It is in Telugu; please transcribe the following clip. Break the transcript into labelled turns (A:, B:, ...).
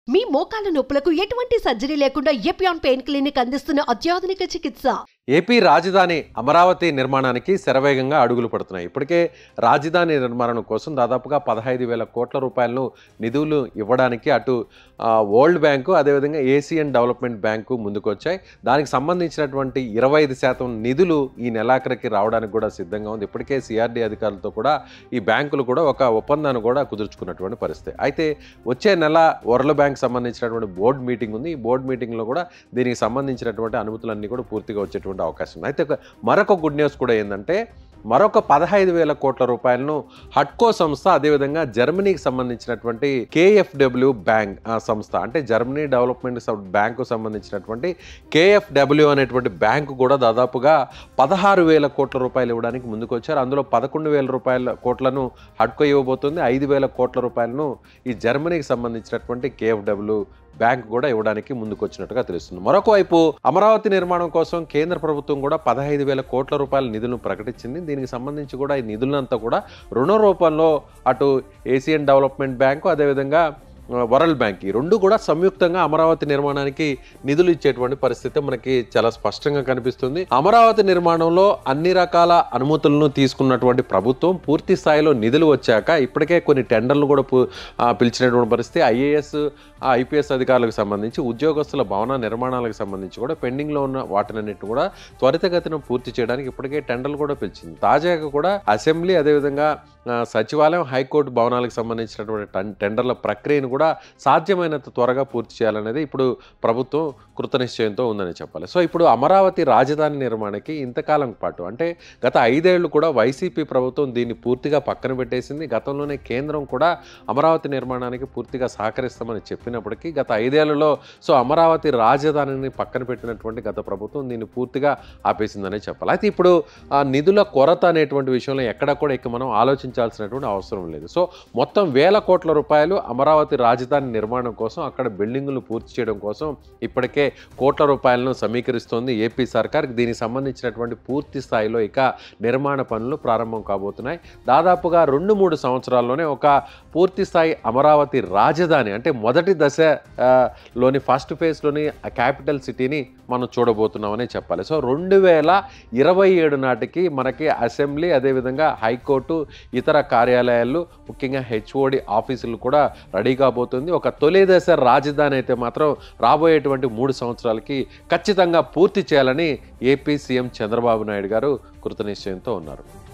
A: మీ మోకాల నొప్పులకు ఎటువంటి సర్జరీ లేకుండా ఎపియాన్ పెయిన్ క్లినిక్ అందిస్తున్న అత్యాధునిక చికిత్స
B: ఏపీ రాజధాని అమరావతి నిర్మాణానికి శరవేగంగా అడుగులు పడుతున్నాయి ఇప్పటికే రాజధాని నిర్మాణం కోసం దాదాపుగా పదహైదు వేల కోట్ల రూపాయలను నిధులు ఇవ్వడానికి అటు ఆ, వరల్డ్ బ్యాంకు అదేవిధంగా ఏసియన్ డెవలప్మెంట్ బ్యాంకు ముందుకు వచ్చాయి దానికి సంబంధించినటువంటి ఇరవై ఐదు శాతం నిధులు ఈ నెలాఖరికి రావడానికి కూడా సిద్ధంగా ఉంది ఇప్పటికే సిఆర్డీ అధికారులతో కూడా ఈ బ్యాంకులు కూడా ఒక ఒప్పందాన్ని కూడా కుదుర్చుకున్నటువంటి పరిస్థితి అయితే వచ్చే నెల వరల్డ్ బ్యాంక్ సంబంధించినటువంటి బోర్డు మీటింగ్ ఉంది ఈ బోర్డు మీటింగ్లో కూడా దీనికి సంబంధించినటువంటి అనుమతులన్నీ కూడా పూర్తిగా వచ్చేటువంటి అవకాశం ఉంది అయితే ఒక- మరొక గుడ్ న్యూస్ కూడా ఏంటంటే మరొక పదహైదు వేల కోట్ల రూపాయలను హట్కో సంస్థ అదేవిధంగా జర్మనీకి సంబంధించినటువంటి కేఎఫ్డబ్ల్యూ బ్యాంక్ ఆ సంస్థ అంటే జర్మనీ డెవలప్మెంట్ సం- బ్యాంకు సంబంధించినటువంటి కేఎఫ్డబ్ల్యూ అనేటువంటి బ్యాంకు కూడా దాదాపుగా పదహారు వేల కోట్ల రూపాయలు ఇవ్వడానికి ముందుకు వచ్చారు అందులో పదకొండు వేల రూపాయల కోట్లను హట్కో ఇవ్వబోతుంది ఐదు వేల కోట్ల రూపాయలను ఈ జర్మనీకి సంబంధించినటువంటి కేఎఫ్డబ్ల్యూ బ్యాంక్ కూడా ఇవ్వడానికి ముందుకు వచ్చినట్టుగా తెలుస్తుంది మరొక వైపు అమరావతి నిర్మాణం కోసం కేంద్ర ప్రభుత్వం కూడా పదహైదు వేల కోట్ల రూపాయల నిధులను ప్రకటించింది దీనికి సంబంధించి కూడా ఈ నిధులంతా కూడా రుణ రూపంలో అటు ఏసియన్ డెవలప్మెంట్ బ్యాంకు అదేవిధంగా ఆ, వరల్డ్ బ్యాంక్ ఈ రెండు కూడా సంయుక్తంగా అమరావతి నిర్మాణానికి నిధులు ఇచ్చేటువంటి పరిస్థితి మనకి చాలా స్పష్టంగా కనిపిస్తుంది అమరావతి నిర్మాణంలో అన్ని రకాల అనుమతులను తీసుకున్నటువంటి ప్రభుత్వం పూర్తి స్థాయిలో నిధులు వచ్చాక ఇప్పటికే కొన్ని టెండర్లు కూడా పు- ఆ, పిలిచినటువంటి పరిస్థితి ఐఏఎస్ ఐపీఎస్ అధికారులకు సంబంధించి ఉద్యోగస్తుల భవన నిర్మాణాలకు సంబంధించి కూడా పెండింగ్లో ఉన్న వాటినన్నింటిని కూడా త్వరితగతిన పూర్తి చేయడానికి ఇప్పటికే టెండర్లు కూడా పిలిచింది తాజాగా కూడా అసెంబ్లీ అదేవిధంగా ఆ, సచివాలయం హైకోర్టు భవనాలకు సంబంధించినటువంటి టెం- టెండర్ల ప్రక్రియను కూడా సాధ్యమైనంత త్వరగా పూర్తి చేయాలనేది ఇప్పుడు ప్రభుత్వం కృతనిశ్చయంతో ఉందని చెప్పాలి సో ఇప్పుడు అమరావతి రాజధాని నిర్మాణానికి ఇంతకాలం పాటు అంటే గత ఐదేళ్లు కూడా వైసీపీ ప్రభుత్వం దీన్ని పూర్తిగా పక్కన పెట్టేసింది గతంలోనే కేంద్రం కూడా అమరావతి నిర్మాణానికి పూర్తిగా సహకరిస్తామని చెప్పినప్పటికీ గత ఐదేళ్లలో సో అమరావతి రాజధానిని పక్కన పెట్టినటువంటి గత ప్రభుత్వం దీన్ని పూర్తిగా ఆపేసిందనే చెప్పాలి అయితే ఇప్పుడు ఆ నిధుల కొరత అనేటువంటి విషయంలో ఎక్కడ కూడా ఇక మనం ఆలోచించాల్సినటువంటి అవసరం లేదు సో మొత్తం వేల కోట్ల రూపాయలు అమరావతి రాజధాని నిర్మాణం కోసం అక్కడ బిల్డింగులు పూర్తి చేయడం కోసం ఇప్పటికే కోట్ల రూపాయలను సమీకరిస్తోంది ఏపీ సర్కార్ దీనికి సంబంధించినటువంటి పూర్తి స్థాయిలో ఇక నిర్మాణ పనులు ప్రారంభం కాబోతున్నాయి దాదాపుగా రెండు మూడు సంవత్సరాల్లోనే ఒక పూర్తి స్థాయి అమరావతి రాజధాని అంటే మొదటి దశ ఆ, లోని ఫస్ట్ ఫేజ్లోని క్యాపిటల్ సిటీని మనం చూడబోతున్నామని చెప్పాలి సో రెండు వేల ఇరవై ఏడు నాటికి మనకి అసెంబ్లీ అదేవిధంగా హైకోర్టు ఇతర కార్యాలయాలు ముఖ్యంగా హెచ్ఓడి ఆఫీసులు కూడా రెడీ కాబోతుంది ఒక తొలి దశ రాజధాని అయితే మాత్రం రాబోయేటువంటి మూడు సంవత్సరాలకి ఖచ్చితంగా పూర్తి చేయాలని ఏపీ సీఎం చంద్రబాబు నాయుడు గారు కృతనిశ్చయంతో ఉన్నారు